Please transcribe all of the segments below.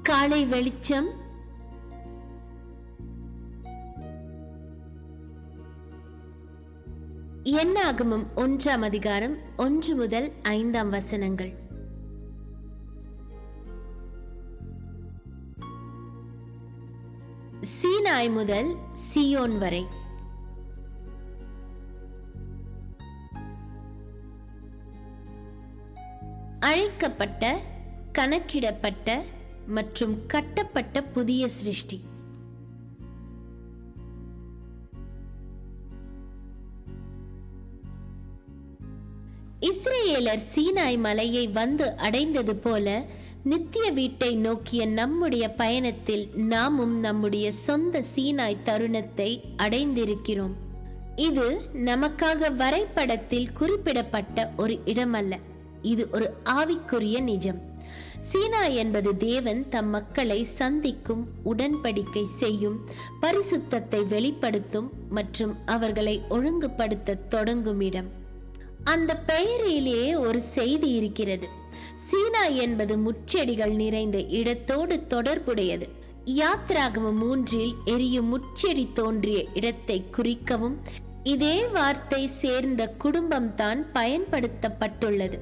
காலை வெளிச்சம் என்னாகமம் ஒன்றாம் அதிகாரம் ஒன்று முதல் ஐந்தாம் வசனங்கள் சீனாய் முதல் சியோன் வரை அழைக்கப்பட்ட கணக்கிடப்பட்ட மற்றும் கட்டப்பட்ட புதிய சிருஷ்டி இஸ்ரேலர் சீனாய் மலையை வந்து அடைந்தது போல நித்திய வீட்டை நோக்கிய நம்முடைய பயணத்தில் நாமும் நம்முடைய சொந்த சீனாய் தருணத்தை அடைந்திருக்கிறோம் இது நமக்காக வரைபடத்தில் குறிப்பிடப்பட்ட ஒரு இடமல்ல இது ஒரு ஆவிக்குரிய நிஜம் சீனா என்பது தேவன் தம் மக்களை சந்திக்கும் உடன்படிக்கை செய்யும் பரிசுத்தத்தை வெளிப்படுத்தும் மற்றும் அவர்களை ஒழுங்குபடுத்த தொடங்கும் இடம் அந்த பெயரிலேயே ஒரு செய்தி இருக்கிறது சீனா என்பது முச்செடிகள் நிறைந்த இடத்தோடு தொடர்புடையது யாத்ராகமம் மூன்றில் எரியும் முச்செடி தோன்றிய இடத்தை குறிக்கவும் இதே வார்த்தை சேர்ந்த குடும்பம்தான் பயன்படுத்தப்பட்டுள்ளது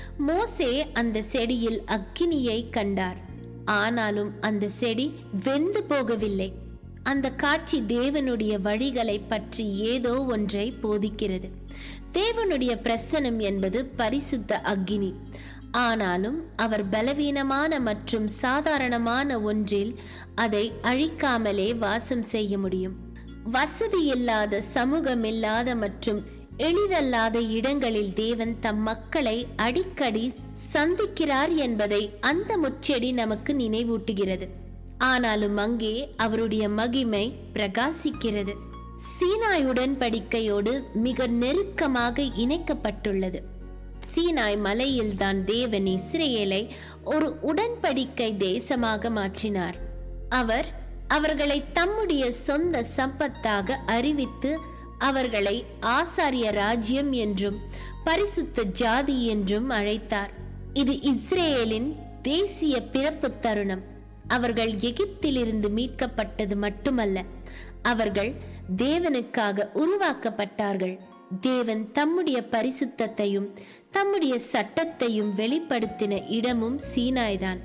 மோசே அந்த செடியில் அக்கினியை கண்டார் ஆனாலும் அந்த செடி வெந்து போகவில்லை அந்த காட்சி தேவனுடைய வழிகளை பற்றி ஏதோ ஒன்றை போதிக்கிறது தேவனுடைய பிரசனம் என்பது பரிசுத்த அக்கினி ஆனாலும் அவர் பலவீனமான மற்றும் சாதாரணமான ஒன்றில் அதை அழிக்காமலே வாசம் செய்ய முடியும் வசதி இல்லாத சமூகம் இல்லாத மற்றும் எளிதல்லாத இடங்களில் தேவன் தம் மக்களை அடிக்கடி சந்திக்கிறார் என்பதை அந்த முச்செடி நமக்கு நினைவூட்டுகிறது ஆனாலும் அங்கே அவருடைய மகிமை பிரகாசிக்கிறது சீனாய் உடன்படிக்கையோடு மிக நெருக்கமாக இணைக்கப்பட்டுள்ளது சீனாய் மலையில் தான் தேவன் இஸ்ரேலை ஒரு உடன்படிக்கை தேசமாக மாற்றினார் அவர் அவர்களை தம்முடைய சொந்த சம்பத்தாக அறிவித்து அவர்களை ஆசாரிய ராஜ்யம் என்றும் பரிசுத்த ஜாதி என்றும் அழைத்தார் இது இஸ்ரேலின் தேசிய பிறப்பு தருணம் அவர்கள் எகிப்திலிருந்து மீட்கப்பட்டது மட்டுமல்ல அவர்கள் தேவனுக்காக உருவாக்கப்பட்டார்கள் தேவன் தம்முடைய பரிசுத்தத்தையும் தம்முடைய சட்டத்தையும் வெளிப்படுத்தின இடமும் சீனாய்தான்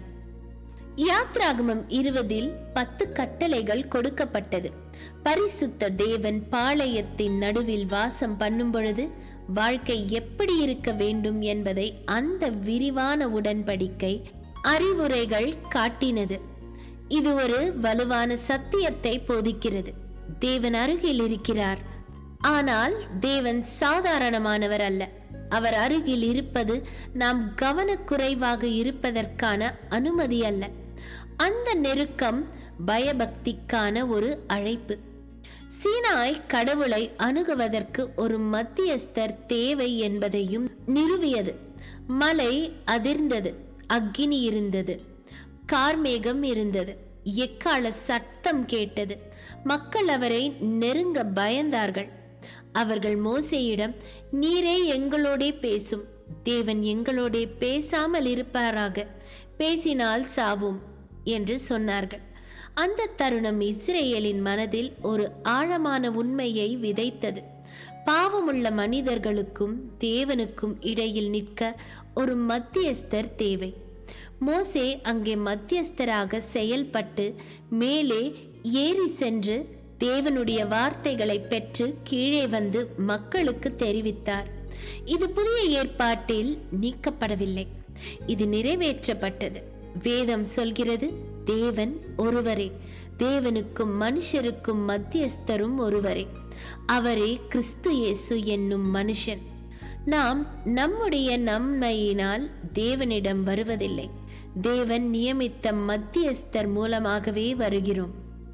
யாத்ராகமம் இருபதில் பத்து கட்டளைகள் கொடுக்கப்பட்டது பரிசுத்த தேவன் பாளையத்தின் நடுவில் வாசம் பண்ணும் பொழுது வாழ்க்கை எப்படி இருக்க வேண்டும் என்பதை அந்த விரிவான உடன்படிக்கை அறிவுரைகள் காட்டினது இது ஒரு வலுவான சத்தியத்தை போதிக்கிறது தேவன் அருகில் இருக்கிறார் ஆனால் தேவன் சாதாரணமானவர் அல்ல அவர் அருகில் இருப்பது நாம் கவனக்குறைவாக இருப்பதற்கான அனுமதி அல்ல அந்த நெருக்கம் பயபக்திக்கான ஒரு அழைப்பு சீனாய் கடவுளை அணுகுவதற்கு ஒரு மத்தியஸ்தர் தேவை என்பதையும் நிறுவியது மலை அதிர்ந்தது அக்கினி இருந்தது கார்மேகம் இருந்தது எக்கால சத்தம் கேட்டது மக்கள் அவரை நெருங்க பயந்தார்கள் அவர்கள் மோசையிடம் நீரே எங்களோடே பேசும் தேவன் எங்களோடே பேசாமல் இருப்பாராக பேசினால் சாவோம் என்று சொன்னார்கள் அந்த தருணம் இஸ்ரேலின் மனதில் ஒரு ஆழமான உண்மையை விதைத்தது பாவமுள்ள மனிதர்களுக்கும் தேவனுக்கும் இடையில் நிற்க ஒரு மத்தியஸ்தர் தேவை மோசே அங்கே மத்தியஸ்தராக செயல்பட்டு மேலே ஏறி சென்று தேவனுடைய வார்த்தைகளை பெற்று கீழே வந்து மக்களுக்கு தெரிவித்தார் இது புதிய ஏற்பாட்டில் நீக்கப்படவில்லை இது நிறைவேற்றப்பட்டது வேதம் சொல்கிறது தேவன் ஒருவரே தேவனுக்கும் மனுஷருக்கும் மத்தியஸ்தரும் ஒருவரே அவரே கிறிஸ்து இயேசு என்னும் மனுஷன் நாம் நம்முடைய நன்மையினால் தேவனிடம் வருவதில்லை தேவன் நியமித்த மத்தியஸ்தர் மூலமாகவே வருகிறோம்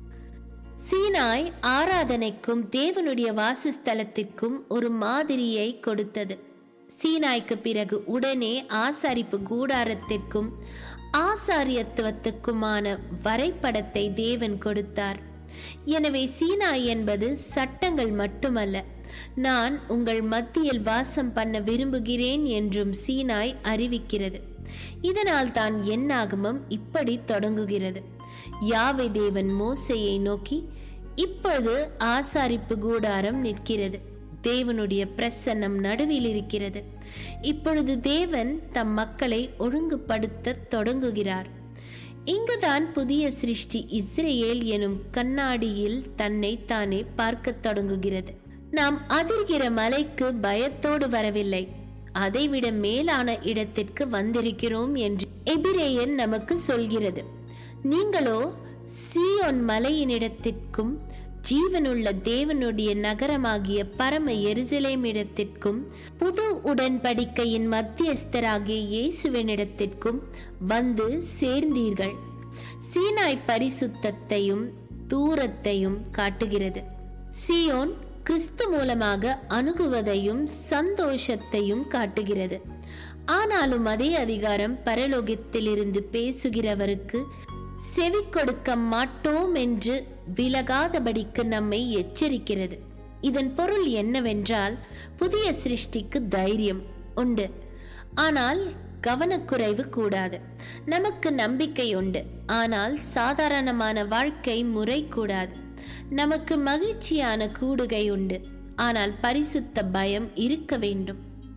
சீனாய் ஆராதனைக்கும் தேவனுடைய வாசஸ்தலத்திற்கும் ஒரு மாதிரியை கொடுத்தது சீனாய்க்கு பிறகு உடனே ஆசாரிப்பு கூடாரத்திற்கும் ஆசாரியத்துவத்துக்குமான வரைபடத்தை தேவன் கொடுத்தார் எனவே சீனாய் என்பது சட்டங்கள் மட்டுமல்ல நான் உங்கள் மத்தியில் வாசம் பண்ண விரும்புகிறேன் என்றும் சீனாய் அறிவிக்கிறது இதனால் தான் என்னாகமம் இப்படி தொடங்குகிறது யாவை தேவன் மோசையை நோக்கி இப்பொழுது ஆசாரிப்பு கூடாரம் நிற்கிறது தேவனுடைய பிரசன்னம் நடுவில் இருக்கிறது இப்பொழுது தேவன் தம் மக்களை ஒழுங்குபடுத்த தொடங்குகிறார் இங்குதான் புதிய சிருஷ்டி இஸ்ரேல் எனும் கண்ணாடியில் தன்னை தானே பார்க்கத் தொடங்குகிறது நாம் அதிர்கிற மலைக்கு பயத்தோடு வரவில்லை அதைவிட மேலான இடத்திற்கு வந்திருக்கிறோம் என்று எபிரேயன் நமக்கு சொல்கிறது நீங்களோ சீயோன் மலையினிடத்திற்கும் ஜீவனுள்ள தேவனுடைய நகரமாகிய பரம எருசலேம் இடத்திற்கும் புது உடன்படிக்கையின் மத்தியஸ்தராகிய இயேசுவினிடத்திற்கும் வந்து சேர்ந்தீர்கள் சீனாய் பரிசுத்தத்தையும் தூரத்தையும் காட்டுகிறது சியோன் கிறிஸ்து மூலமாக அணுகுவதையும் சந்தோஷத்தையும் காட்டுகிறது ஆனாலும் அதே அதிகாரம் பரலோகத்திலிருந்து பேசுகிறவருக்கு செவி கொடுக்க மாட்டோம் என்று விலகாதபடிக்கு நம்மை எச்சரிக்கிறது இதன் பொருள் என்னவென்றால் புதிய சிருஷ்டிக்கு தைரியம் உண்டு ஆனால் கவனக்குறைவு கூடாது நமக்கு நம்பிக்கை உண்டு ஆனால் சாதாரணமான வாழ்க்கை முறை கூடாது நமக்கு மகிழ்ச்சியான கூடுகை உண்டு ஆனால் பரிசுத்த பயம் இருக்க வேண்டும்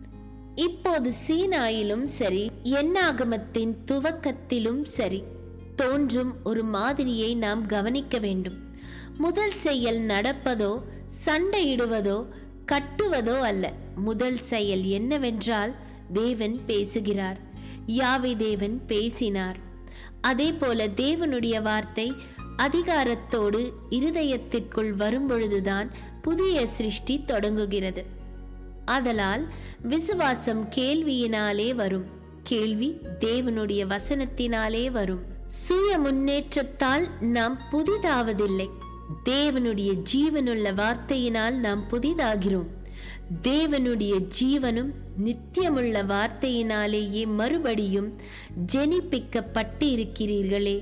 இப்போது சீனாயிலும் சரி எண்ணாகமத்தின் துவக்கத்திலும் சரி தோன்றும் ஒரு மாதிரியை நாம் கவனிக்க வேண்டும் முதல் செயல் நடப்பதோ சண்டையிடுவதோ கட்டுவதோ அல்ல முதல் செயல் என்னவென்றால் தேவன் பேசுகிறார் யாவை தேவன் பேசினார் அதே போல தேவனுடைய வார்த்தை அதிகாரத்தோடு இருதயத்திற்குள் வரும்பொழுதுதான் புதிய சிருஷ்டி தொடங்குகிறது அதலால் விசுவாசம் கேள்வியினாலே வரும் கேள்வி தேவனுடைய வசனத்தினாலே வரும் சுய முன்னேற்றத்தால் நாம் புதிதாவதில்லை தேவனுடைய ஜீவனுள்ள வார்த்தையினால் நாம் புதிதாகிறோம் தேவனுடைய ஜீவனும் நித்தியமுள்ள வார்த்தையினாலேயே மறுபடியும் ஜெனிப்பிக்கப்பட்டு இருக்கிறீர்களே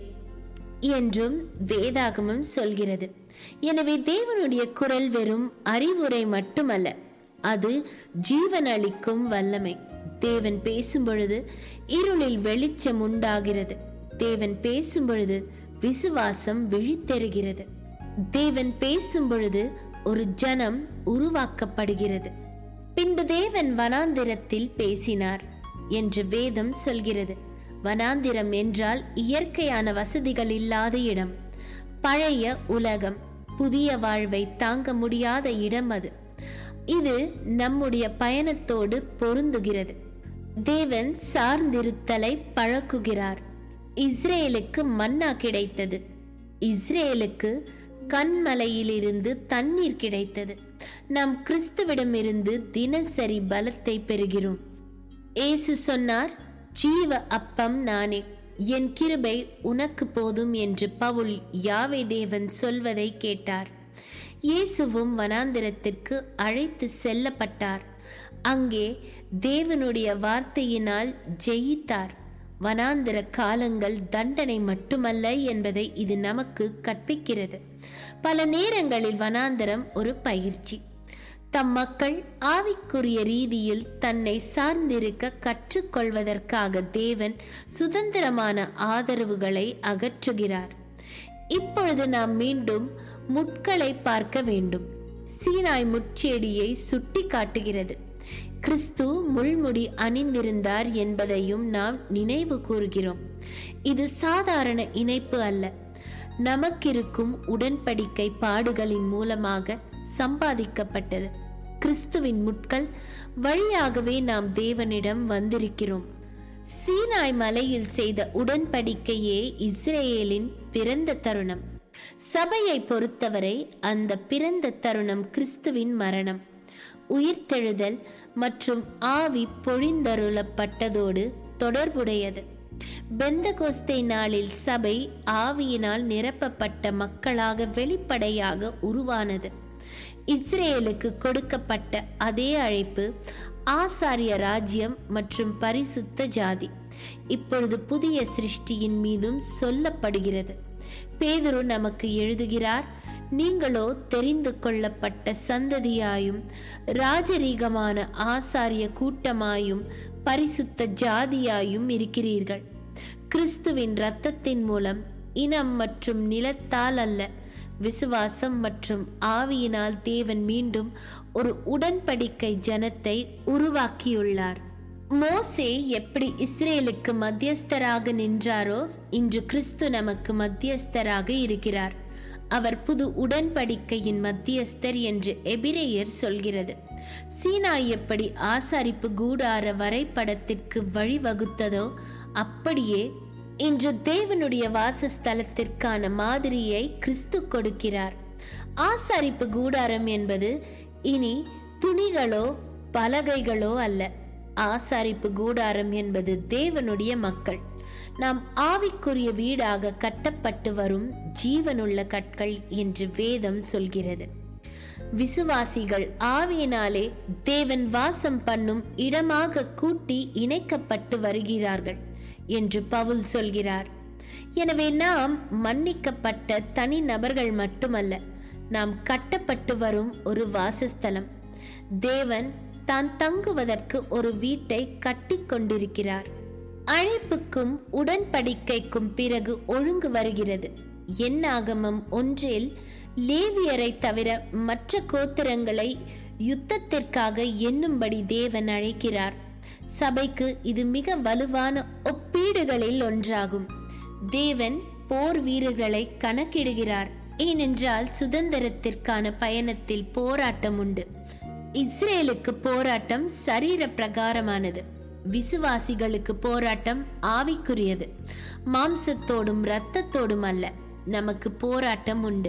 என்றும் வேதாகமம் சொல்கிறது எனவே தேவனுடைய குரல் வெறும் அறிவுரை மட்டுமல்ல அது ஜீவன் அளிக்கும் வல்லமை தேவன் பேசும் பொழுது இருளில் வெளிச்சம் உண்டாகிறது தேவன் பேசும் பொழுது விசுவாசம் விழித்தெறுகிறது தேவன் பேசும் பொழுது ஒரு ஜனம் உருவாக்கப்படுகிறது பின்பு தேவன் வனாந்திரத்தில் பேசினார் என்று வேதம் சொல்கிறது வனாந்திரம் என்றால் இயற்கையான வசதிகள் இல்லாத இடம் பழைய உலகம் புதிய வாழ்வை தாங்க முடியாத இடம் அது இது நம்முடைய பயணத்தோடு பொருந்துகிறது தேவன் சார்ந்திருத்தலை பழக்குகிறார் இஸ்ரேலுக்கு மன்னா கிடைத்தது இஸ்ரேலுக்கு கண்மலையிலிருந்து தண்ணீர் கிடைத்தது நாம் கிறிஸ்துவிடமிருந்து தினசரி பலத்தை பெறுகிறோம் ஏசு சொன்னார் ஜீவ அப்பம் நானே என் கிருபை உனக்கு போதும் என்று பவுல் யாவே தேவன் சொல்வதை கேட்டார் இயேசுவும் வனாந்திரத்திற்கு அழைத்து செல்லப்பட்டார் அங்கே தேவனுடைய வார்த்தையினால் ஜெயித்தார் வனாந்திர காலங்கள் தண்டனை மட்டுமல்ல என்பதை இது நமக்கு கற்பிக்கிறது பல நேரங்களில் வனாந்திரம் ஒரு பயிற்சி தம் மக்கள் ஆவிக்குரிய ரீதியில் தன்னை சார்ந்திருக்க கற்றுக்கொள்வதற்காக தேவன் சுதந்திரமான ஆதரவுகளை அகற்றுகிறார் இப்பொழுது நாம் மீண்டும் முட்களை பார்க்க வேண்டும் சீனாய் முட்செடியை சுட்டி காட்டுகிறது கிறிஸ்து முள்முடி அணிந்திருந்தார் என்பதையும் நாம் நினைவு கூறுகிறோம் இது சாதாரண இணைப்பு அல்ல நமக்கிருக்கும் உடன்படிக்கை பாடுகளின் மூலமாக சம்பாதிக்கப்பட்டது கிறிஸ்துவின் முட்கள் வழியாகவே நாம் தேவனிடம் வந்திருக்கிறோம் சீனாய் மலையில் செய்த உடன்படிக்கையே இஸ்ரேலின் பிறந்த தருணம் சபையை பொறுத்தவரை அந்த பிறந்த தருணம் கிறிஸ்துவின் மரணம் உயிர்த்தெழுதல் மற்றும் ஆவி பொழிந்தருளப்பட்டதோடு தொடர்புடையது பெந்தகோஸ்தை நாளில் சபை ஆவியினால் நிரப்பப்பட்ட மக்களாக வெளிப்படையாக உருவானது இஸ்ரேலுக்கு கொடுக்கப்பட்ட அதே அழைப்பு ஆசாரிய ராஜ்யம் மற்றும் பரிசுத்த ஜாதி இப்பொழுது புதிய சிருஷ்டியின் மீதும் சொல்லப்படுகிறது பேதுரு நமக்கு எழுதுகிறார் நீங்களோ தெரிந்து கொள்ளப்பட்ட சந்ததியாயும் ராஜரீகமான ஆசாரிய கூட்டமாயும் பரிசுத்த ஜாதியாயும் இருக்கிறீர்கள் கிறிஸ்துவின் இரத்தத்தின் மூலம் இனம் மற்றும் நிலத்தால் அல்ல விசுவாசம் மற்றும் ஆவியினால் தேவன் மீண்டும் ஒரு உடன்படிக்கை ஜனத்தை உருவாக்கியுள்ளார் மோசே எப்படி இஸ்ரேலுக்கு மத்தியஸ்தராக நின்றாரோ இன்று கிறிஸ்து நமக்கு மத்தியஸ்தராக இருக்கிறார் அவர் புது உடன்படிக்கையின் மத்தியஸ்தர் என்று எபிரேயர் சொல்கிறது சீனா எப்படி ஆசாரிப்பு கூடார வரைபடத்திற்கு வழிவகுத்ததோ அப்படியே இன்று தேவனுடைய வாசஸ்தலத்திற்கான மாதிரியை கிறிஸ்து கொடுக்கிறார் ஆசாரிப்பு கூடாரம் என்பது இனி துணிகளோ பலகைகளோ அல்ல ஆசாரிப்பு கூடாரம் என்பது தேவனுடைய மக்கள் நாம் ஆவிக்குரிய வீடாக கட்டப்பட்டு வரும் ஜீவனுள்ள கற்கள் என்று வேதம் சொல்கிறது விசுவாசிகள் ஆவியினாலே தேவன் வாசம் பண்ணும் இடமாக கூட்டி இணைக்கப்பட்டு வருகிறார்கள் என்று பவுல் சொல்கிறார் எனவே நாம் மன்னிக்கப்பட்ட தனி நபர்கள் மட்டுமல்ல நாம் கட்டப்பட்டு வரும் ஒரு வாசஸ்தலம் தேவன் தான் தங்குவதற்கு ஒரு வீட்டை கட்டி கொண்டிருக்கிறார் அழைப்புக்கும் உடன்படிக்கைக்கும் பிறகு ஒழுங்கு வருகிறது என்னாகமம் ஒன்றில் லேவியரை தவிர மற்ற கோத்திரங்களை யுத்தத்திற்காக எண்ணும்படி தேவன் அழைக்கிறார் சபைக்கு இது மிக வலுவான ஒப்பீடுகளில் ஒன்றாகும் தேவன் போர் வீரர்களை கணக்கிடுகிறார் ஏனென்றால் சுதந்திரத்திற்கான பயணத்தில் போராட்டம் உண்டு இஸ்ரேலுக்கு போராட்டம் சரீர பிரகாரமானது விசுவாசிகளுக்கு போராட்டம் ஆவிக்குரியது மாம்சத்தோடும் இரத்தத்தோடும் அல்ல நமக்கு போராட்டம் உண்டு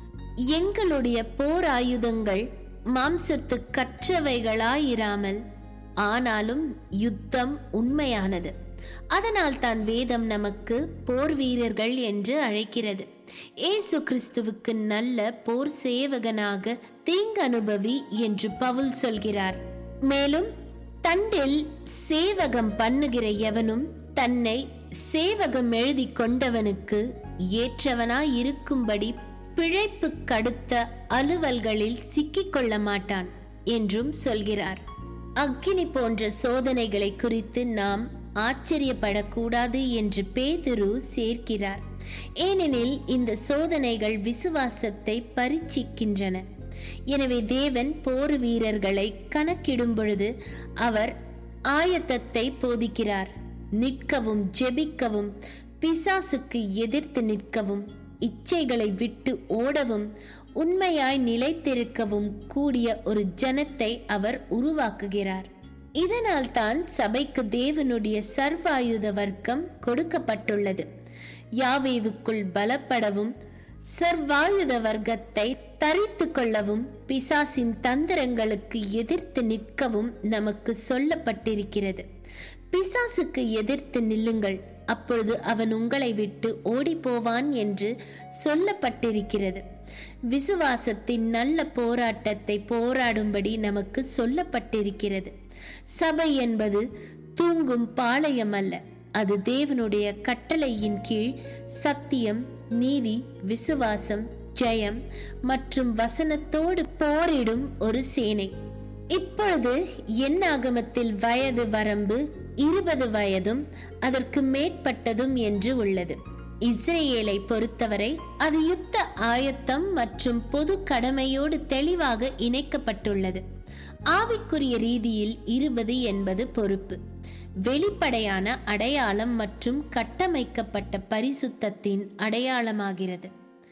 எங்களுடைய போர் ஆயுதங்கள் மாம்சத்து கற்றவைகளாயிராமல் ஆனாலும் யுத்தம் உண்மையானது அதனால் தான் வேதம் நமக்கு போர் வீரர்கள் என்று அழைக்கிறது ஏசு கிறிஸ்துவுக்கு நல்ல போர் சேவகனாக தீங்கு அனுபவி என்று பவுல் சொல்கிறார் மேலும் தண்டில் சேவகம் பண்ணுகிற எவனும் தன்னை சேவகம் எழுதி கொண்டவனுக்கு ஏற்றவனாய் இருக்கும்படி பிழைப்பு கடுத்த அலுவல்களில் சிக்கிக்கொள்ள மாட்டான் என்றும் சொல்கிறார் அக்கினி போன்ற சோதனைகளை குறித்து நாம் ஆச்சரியப்படக்கூடாது என்று பேதுரு சேர்க்கிறார் ஏனெனில் இந்த சோதனைகள் விசுவாசத்தை பரீட்சிக்கின்றன எனவே தேவன் போர் வீரர்களை கணக்கிடும் பொழுது அவர் ஆயத்தத்தை போதிக்கிறார் நிற்கவும் ஜெபிக்கவும் பிசாசுக்கு எதிர்த்து நிற்கவும் இச்சைகளை விட்டு ஓடவும் உண்மையாய் நிலைத்திருக்கவும் கூடிய ஒரு ஜனத்தை அவர் உருவாக்குகிறார் இதனால் தான் சபைக்கு தேவனுடைய சர்வாயுத வர்க்கம் கொடுக்கப்பட்டுள்ளது யாவேவுக்குள் பலப்படவும் சர்வாயுத வர்க்கத்தை தரித்து கொள்ளவும் பிசாசின் தந்திரங்களுக்கு எதிர்த்து நிற்கவும் நமக்கு சொல்லப்பட்டிருக்கிறது பிசாசுக்கு எதிர்த்து நில்லுங்கள் அப்பொழுது அவன் உங்களை விட்டு ஓடி போவான் என்று சொல்லப்பட்டிருக்கிறது விசுவாசத்தின் நல்ல போராட்டத்தை போராடும்படி நமக்கு சொல்லப்பட்டிருக்கிறது சபை என்பது தூங்கும் பாளையம் அல்ல அது தேவனுடைய கட்டளையின் கீழ் சத்தியம் நீதி விசுவாசம் ஜெயம் மற்றும் வசனத்தோடு போரிடும் ஒரு சேனை இப்பொழுது எண்ணாகமத்தில் வயது வரம்பு இருபது வயதும் அதற்கு மேற்பட்டதும் என்று உள்ளது இஸ்ரேலை பொறுத்தவரை அது யுத்த ஆயத்தம் மற்றும் பொது கடமையோடு தெளிவாக இணைக்கப்பட்டுள்ளது ஆவிக்குரிய ரீதியில் இருபது என்பது பொறுப்பு வெளிப்படையான அடையாளம் மற்றும் கட்டமைக்கப்பட்ட பரிசுத்தத்தின் அடையாளமாகிறது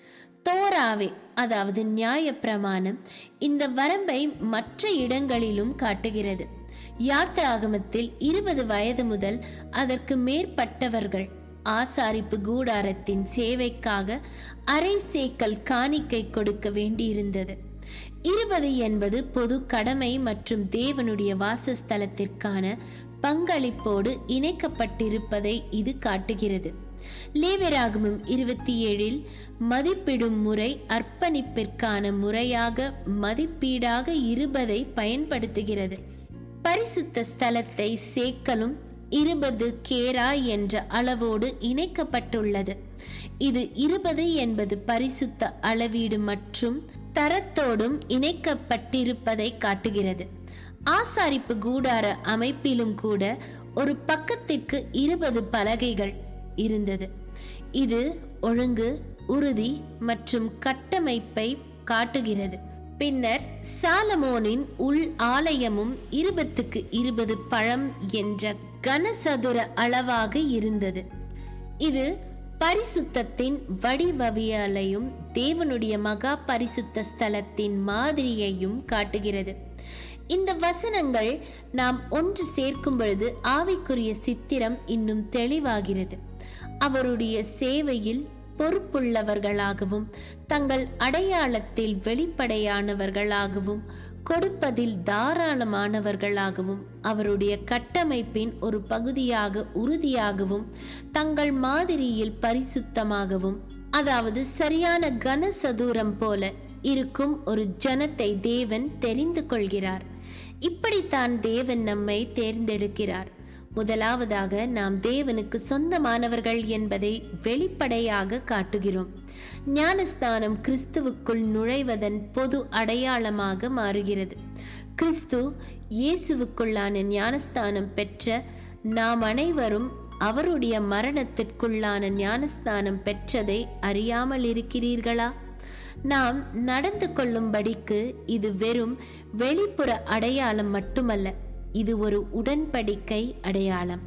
தோராவே அதாவது நியாய பிரமாணம் இந்த வரம்பை மற்ற இடங்களிலும் காட்டுகிறது யாத்ராகமத்தில் இருபது வயது முதல் அதற்கு மேற்பட்டவர்கள் ஆசாரிப்பு கூடாரத்தின் சேவைக்காக அரை சேக்கல் காணிக்கை கொடுக்க வேண்டியிருந்தது இருபது என்பது பொது கடமை மற்றும் தேவனுடைய வாசஸ்தலத்திற்கான பங்களிப்போடு இணைக்கப்பட்டிருப்பதை இது காட்டுகிறது லேவராகமம் இருபத்தி ஏழில் மதிப்பிடும் முறை அர்ப்பணிப்பிற்கான முறையாக மதிப்பீடாக இருபதை பயன்படுத்துகிறது பரிசுத்த ஸ்தலத்தை சேக்கலும் இருபது கேரா என்ற அளவோடு இணைக்கப்பட்டுள்ளது இது இருபது என்பது பரிசுத்த அளவீடு மற்றும் தரத்தோடும் இணைக்கப்பட்டிருப்பதை காட்டுகிறது ஆசாரிப்பு கூடார அமைப்பிலும் கூட ஒரு பக்கத்திற்கு இருபது பலகைகள் இருந்தது இது ஒழுங்கு உறுதி மற்றும் கட்டமைப்பை காட்டுகிறது பின்னர் சாலமோனின் உள் ஆலயமும் இருபத்துக்கு இருபது பழம் என்ற கனசதுர அளவாக இருந்தது இது பரிசுத்தத்தின் வடிவவியலையும் தேவனுடைய மகா பரிசுத்த ஸ்தலத்தின் மாதிரியையும் காட்டுகிறது இந்த வசனங்கள் நாம் ஒன்று சேர்க்கும் பொழுது ஆவிக்குரிய சித்திரம் இன்னும் தெளிவாகிறது அவருடைய சேவையில் பொறுப்புள்ளவர்களாகவும் தங்கள் அடையாளத்தில் வெளிப்படையானவர்களாகவும் கொடுப்பதில் தாராளமானவர்களாகவும் அவருடைய கட்டமைப்பின் ஒரு பகுதியாக உறுதியாகவும் தங்கள் மாதிரியில் பரிசுத்தமாகவும் அதாவது சரியான கனசதூரம் போல இருக்கும் ஒரு ஜனத்தை தேவன் தெரிந்து கொள்கிறார் இப்படித்தான் தேவன் நம்மை தேர்ந்தெடுக்கிறார் முதலாவதாக நாம் தேவனுக்கு சொந்தமானவர்கள் என்பதை வெளிப்படையாக காட்டுகிறோம் ஞானஸ்தானம் கிறிஸ்துவுக்குள் நுழைவதன் பொது அடையாளமாக மாறுகிறது கிறிஸ்து இயேசுவுக்குள்ளான ஞானஸ்தானம் பெற்ற நாம் அனைவரும் அவருடைய மரணத்திற்குள்ளான ஞானஸ்தானம் பெற்றதை அறியாமல் இருக்கிறீர்களா நாம் நடந்து கொள்ளும்படிக்கு இது வெறும் வெளிப்புற அடையாளம் மட்டுமல்ல இது ஒரு உடன்படிக்கை அடையாளம்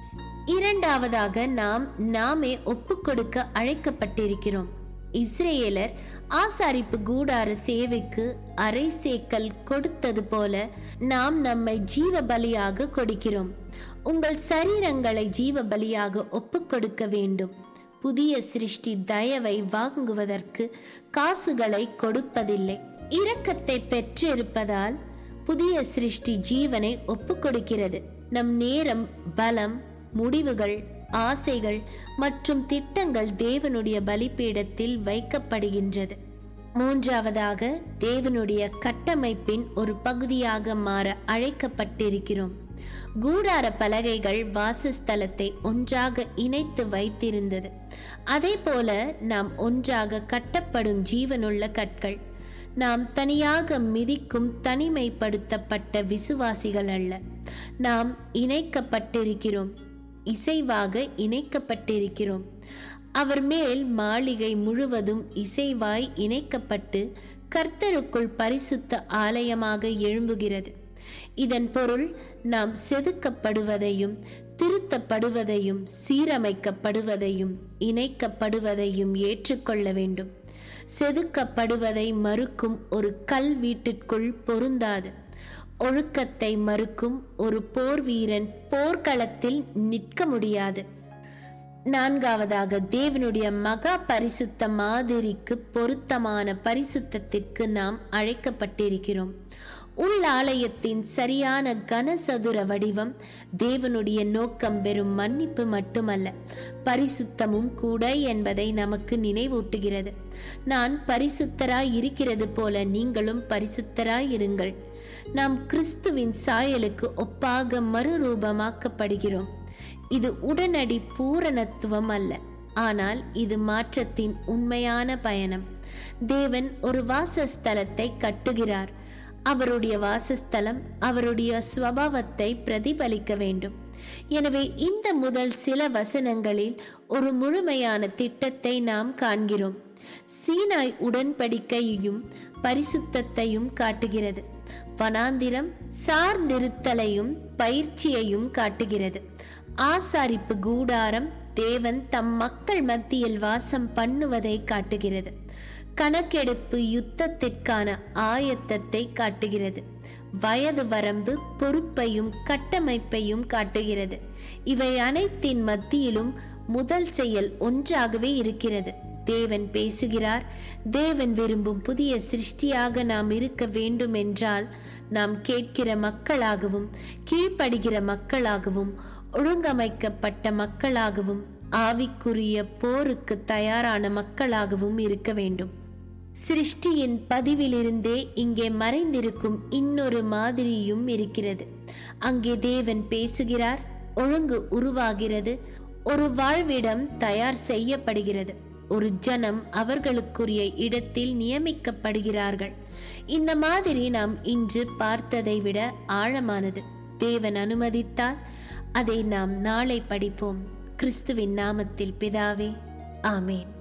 இரண்டாவதாக நாம் நாமே ஒப்புக்கொடுக்க அழைக்கப்பட்டிருக்கிறோம் இஸ்ரேலர் ஆசாரிப்பு கூடார சேவைக்கு அரை சேக்கல் கொடுத்தது போல நாம் நம்மை ஜீவ பலியாக கொடுக்கிறோம் உங்கள் சரீரங்களை ஜீவ பலியாக ஒப்புக்கொடுக்க வேண்டும் புதிய சிருஷ்டி தயவை வாங்குவதற்கு காசுகளை கொடுப்பதில்லை இரக்கத்தை பெற்றிருப்பதால் புதிய சிருஷ்டி ஜீவனை ஒப்புக்கொடுக்கிறது நம் நேரம் பலம் முடிவுகள் ஆசைகள் மற்றும் திட்டங்கள் தேவனுடைய பலிபீடத்தில் வைக்கப்படுகின்றது மூன்றாவதாக தேவனுடைய கட்டமைப்பின் ஒரு பகுதியாக மாற அழைக்கப்பட்டிருக்கிறோம் கூடார பலகைகள் வாசஸ்தலத்தை ஒன்றாக இணைத்து வைத்திருந்தது அதே போல நாம் ஒன்றாக கட்டப்படும் ஜீவனுள்ள கற்கள் நாம் தனியாக மிதிக்கும் தனிமைப்படுத்தப்பட்ட விசுவாசிகள் அல்ல நாம் இணைக்கப்பட்டிருக்கிறோம் இசைவாக இணைக்கப்பட்டிருக்கிறோம் அவர் மேல் மாளிகை முழுவதும் இசைவாய் இணைக்கப்பட்டு கர்த்தருக்குள் பரிசுத்த ஆலயமாக எழும்புகிறது இதன் பொருள் நாம் செதுக்கப்படுவதையும் திருத்தப்படுவதையும் சீரமைக்கப்படுவதையும் இணைக்கப்படுவதையும் ஏற்றுக்கொள்ள வேண்டும் செதுக்கப்படுவதை மறுக்கும் ஒரு கல் வீட்டிற்குள் பொருந்தாது ஒழுக்கத்தை மறுக்கும் ஒரு போர் வீரன் போர்க்களத்தில் நிற்க முடியாது நான்காவதாக தேவனுடைய மகா பரிசுத்த மாதிரிக்கு பொருத்தமான பரிசுத்தத்திற்கு நாம் அழைக்கப்பட்டிருக்கிறோம் உள்ளாலயத்தின் சரியான கனசதுர வடிவம் தேவனுடைய நோக்கம் வெறும் மன்னிப்பு மட்டுமல்ல பரிசுத்தமும் கூட என்பதை நமக்கு நினைவூட்டுகிறது நான் பரிசுத்தராய் இருக்கிறது போல நீங்களும் பரிசுத்தராய் இருங்கள் நாம் கிறிஸ்துவின் சாயலுக்கு ஒப்பாக மறுரூபமாக்கப்படுகிறோம் இது உடனடி பூரணத்துவம் அல்ல ஆனால் இது மாற்றத்தின் உண்மையான பயணம் தேவன் ஒரு வாசஸ்தலத்தை கட்டுகிறார் அவருடைய வாசஸ்தலம் அவருடைய ஸ்வபாவத்தை பிரதிபலிக்க வேண்டும் எனவே இந்த முதல் சில வசனங்களில் ஒரு முழுமையான திட்டத்தை நாம் காண்கிறோம் சீனாய் உடன்படிக்கையையும் பரிசுத்தத்தையும் காட்டுகிறது வனாந்திரம் சார்ந்திருத்தலையும் பயிற்சியையும் காட்டுகிறது ஆசாரிப்பு கூடாரம் தேவன் தம் மக்கள் மத்தியில் வாசம் பண்ணுவதை காட்டுகிறது கணக்கெடுப்பு யுத்தத்திற்கான ஆயத்தத்தை காட்டுகிறது வயது வரம்பு பொறுப்பையும் கட்டமைப்பையும் காட்டுகிறது இவை அனைத்தின் மத்தியிலும் முதல் செயல் ஒன்றாகவே இருக்கிறது தேவன் பேசுகிறார் தேவன் விரும்பும் புதிய சிருஷ்டியாக நாம் இருக்க வேண்டும் என்றால் நாம் கேட்கிற மக்களாகவும் கீழ்ப்படுகிற மக்களாகவும் ஒழுங்கமைக்கப்பட்ட மக்களாகவும் ஆவிக்குரிய போருக்கு தயாரான மக்களாகவும் இருக்க வேண்டும் சிருஷ்டியின் பதிவிலிருந்தே இங்கே மறைந்திருக்கும் இன்னொரு மாதிரியும் இருக்கிறது அங்கே தேவன் பேசுகிறார் ஒழுங்கு உருவாகிறது ஒரு வாழ்விடம் தயார் செய்யப்படுகிறது ஒரு ஜனம் அவர்களுக்குரிய இடத்தில் நியமிக்கப்படுகிறார்கள் இந்த மாதிரி நாம் இன்று பார்த்ததை விட ஆழமானது தேவன் அனுமதித்தால் அதை நாம் நாளை படிப்போம் கிறிஸ்துவின் நாமத்தில் பிதாவே ஆமேன்